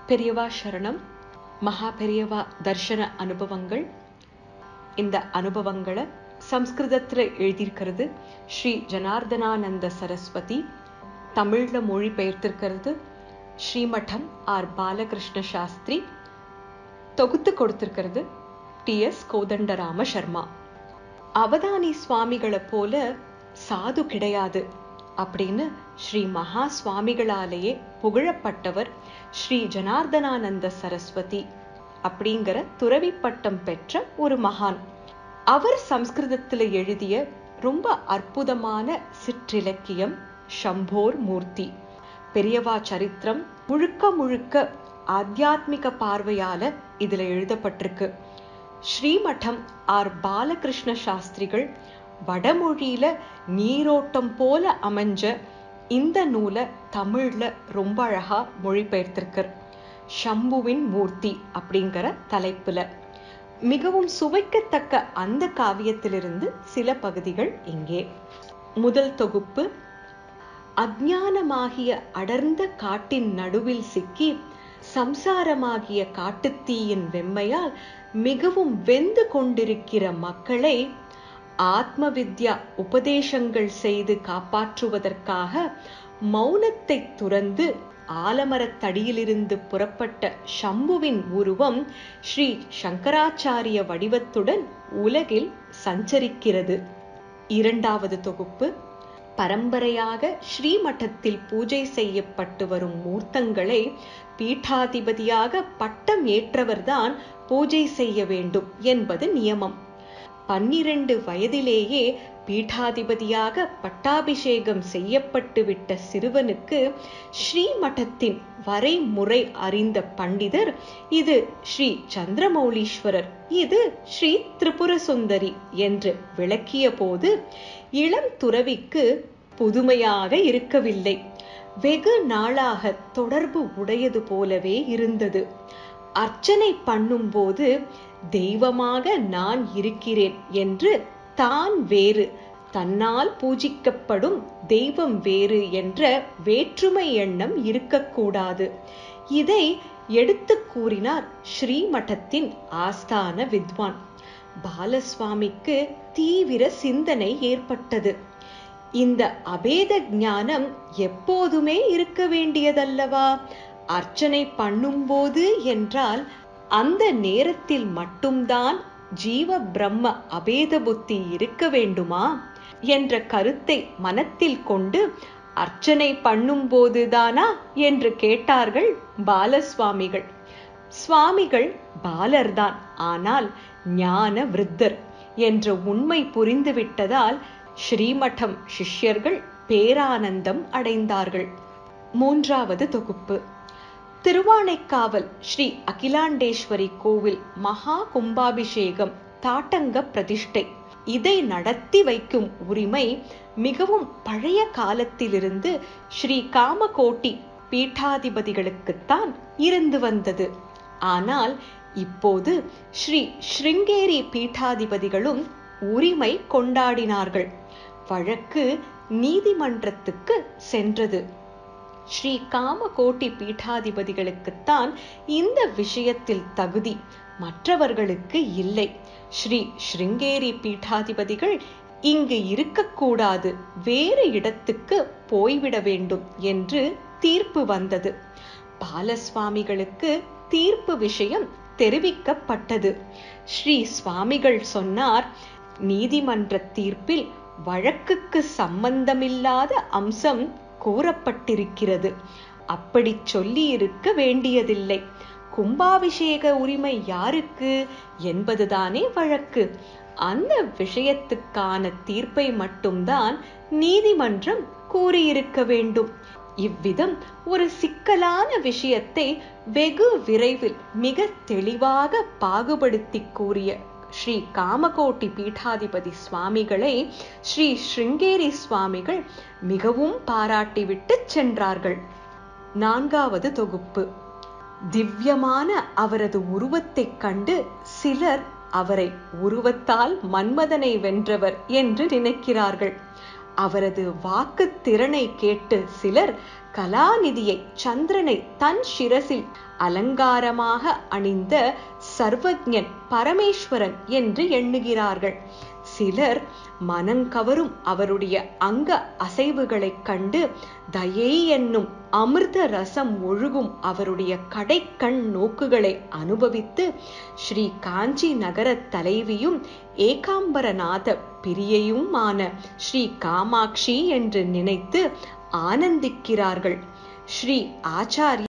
பெரியவா சரணம் மகா பெரியவா தர்ஷன அனுபவங்கள் இந்த அனுபவங்களை சம்ஸ்கிருதத்துல எழுதியிருக்கிறது ஸ்ரீ ஜனார்தனானந்த சரஸ்வதி தமிழ்ல மொழி பெயர்த்திருக்கிறது ஸ்ரீமடம் ஆர் பாலகிருஷ்ண சாஸ்திரி தொகுத்து கொடுத்திருக்கிறது டி எஸ் கோதண்டராம சர்மா அவதானி சுவாமிகளை போல சாது கிடையாது அப்படின்னு ஸ்ரீ மகா சுவாமிகளாலேயே புகழப்பட்டவர் ஸ்ரீ ஜனார்தனானந்த சரஸ்வதி அப்படிங்கிற துறவி பட்டம் பெற்ற ஒரு மகான் அவர் சம்ஸ்கிருதத்துல எழுதிய ரொம்ப அற்புதமான சிற்றிலக்கியம் ஷம்போர் மூர்த்தி பெரியவா சரித்திரம் முழுக்க முழுக்க ஆத்தியாத்மிக பார்வையால இதுல எழுதப்பட்டிருக்கு ஸ்ரீமடம் ஆர் பாலகிருஷ்ண சாஸ்திரிகள் வடமொழியில நீரோட்டம் போல அமைஞ்ச இந்த நூலை தமிழ்ல ரொம்ப அழகா மொழிபெயர்த்திருக்கார் ஷம்புவின் மூர்த்தி அப்படிங்கிற தலைப்புல மிகவும் சுவைக்கத்தக்க அந்த காவியத்திலிருந்து சில பகுதிகள் இங்கே முதல் தொகுப்பு அஜ்ஞானமாகிய அடர்ந்த காட்டின் நடுவில் சிக்கி சம்சாரமாகிய காட்டுத்தீயின் வெம்மையால் மிகவும் வெந்து கொண்டிருக்கிற மக்களை ஆத்ம வித்யா உபதேசங்கள் செய்து காப்பாற்றுவதற்காக மௌனத்தை துறந்து ஆலமரத்தடியிலிருந்து புறப்பட்ட சம்புவின் உருவம் ஸ்ரீ சங்கராச்சாரிய வடிவத்துடன் உலகில் சஞ்சரிக்கிறது இரண்டாவது தொகுப்பு பரம்பரையாக ஸ்ரீமட்டத்தில் பூஜை செய்யப்பட்டு வரும் மூர்த்தங்களை பீட்டாதிபதியாக பட்டம் ஏற்றவர்தான் பூஜை செய்ய வேண்டும் என்பது நியமம் பன்னிரண்டு வயதிலேயே பீட்டாதிபதியாக பட்டாபிஷேகம் செய்யப்பட்டு விட்ட சிறுவனுக்கு ஸ்ரீமட்டத்தின் வரைமுறை அறிந்த பண்டிதர் இது ஸ்ரீ சந்திரமௌலீஸ்வரர் இது ஸ்ரீ திரிபுர சுந்தரி என்று விளக்கிய போது இளம் துறவிக்கு புதுமையாக இருக்கவில்லை வெகு நாளாக தொடர்பு உடையது போலவே இருந்தது அர்ச்சனை பண்ணும்போது தெய்வமாக நான் இருக்கிறேன் என்று தான் வேறு தன்னால் பூஜிக்கப்படும் தெய்வம் வேறு என்ற வேற்றுமை எண்ணம் இருக்கக்கூடாது இதை எடுத்து கூறினார் ஸ்ரீமட்டத்தின் ஆஸ்தான வித்வான் பாலசுவாமிக்கு தீவிர சிந்தனை ஏற்பட்டது இந்த அபேத ஞானம் எப்போதுமே இருக்க வேண்டியதல்லவா அர்ச்சனை பண்ணும்போது என்றால் அந்த நேரத்தில் மட்டும்தான் ஜீவ பிரம்ம அபேத புத்தி இருக்க வேண்டுமா என்ற கருத்தை மனத்தில் கொண்டு அர்ச்சனை பண்ணும்போதுதானா என்று கேட்டார்கள் பாலசுவாமிகள் சுவாமிகள் பாலர்தான் ஆனால் ஞான விருத்தர் என்ற உண்மை புரிந்துவிட்டதால் ஸ்ரீமடம் சிஷ்யர்கள் பேரானந்தம் அடைந்தார்கள் மூன்றாவது தொகுப்பு திருவானைக்காவல் ஸ்ரீ அகிலாண்டேஸ்வரி கோவில் மகா கும்பாபிஷேகம் தாட்டங்க பிரதிஷ்டை இதை நடத்தி வைக்கும் உரிமை மிகவும் பழைய காலத்திலிருந்து ஸ்ரீ காமகோட்டி பீட்டாதிபதிகளுக்குத்தான் இருந்து வந்தது ஆனால் இப்போது ஸ்ரீ ஸ்ருங்கேரி பீட்டாதிபதிகளும் உரிமை கொண்டாடினார்கள் வழக்கு நீதிமன்றத்துக்கு சென்றது ஸ்ரீ காமகோட்டி பீட்டாதிபதிகளுக்குத்தான் இந்த விஷயத்தில் தகுதி மற்றவர்களுக்கு இல்லை ஸ்ரீ ஸ்ருங்கேரி பீட்டாதிபதிகள் இங்கு இருக்கக்கூடாது வேறு இடத்துக்கு போய்விட வேண்டும் என்று தீர்ப்பு வந்தது பாலசுவாமிகளுக்கு தீர்ப்பு விஷயம் தெரிவிக்கப்பட்டது ஸ்ரீ சுவாமிகள் சொன்னார் நீதிமன்ற தீர்ப்பில் வழக்குக்கு சம்பந்தமில்லாத அம்சம் கூறப்பட்டிருக்கிறது அப்படி சொல்லி இருக்க வேண்டியதில்லை கும்பாபிஷேக உரிமை யாருக்கு என்பதுதானே வழக்கு அந்த விஷயத்துக்கான தீர்ப்பை மட்டும்தான் நீதிமன்றம் கூறியிருக்க வேண்டும் இவ்விதம் ஒரு சிக்கலான விஷயத்தை வெகு விரைவில் மிக தெளிவாக பாகுபடுத்தி கூறிய ஸ்ரீ காமகோட்டி பீட்டாதிபதி சுவாமிகளை ஸ்ரீ ஸ்ருங்கேரி சுவாமிகள் மிகவும் பாராட்டிவிட்டு சென்றார்கள் நான்காவது தொகுப்பு திவ்யமான அவரது உருவத்தைக் கண்டு சிலர் அவரை உருவத்தால் மன்மதனை வென்றவர் என்று நினைக்கிறார்கள் அவரது வாக்கு திறனை கேட்டு சிலர் கலாநிதியை சந்திரனை தன் சிரசில் அலங்காரமாக அணிந்த சர்வஜன் பரமேஸ்வரன் என்று எண்ணுகிறார்கள் சிலர் மனங்கவரும் அவருடைய அங்க அசைவுகளைக் கண்டு தயை என்னும் அமிர்த ரசம் ஒழுகும் அவருடைய கடைக்கண் நோக்குகளை அனுபவித்து ஸ்ரீ காஞ்சி நகர தலைவியும் ஏகாம்பரநாத பிரியையுமான ஸ்ரீ காமாட்சி என்று நினைத்து ஆனந்திக்கிறார்கள் ஸ்ரீ ஆச்சாரிய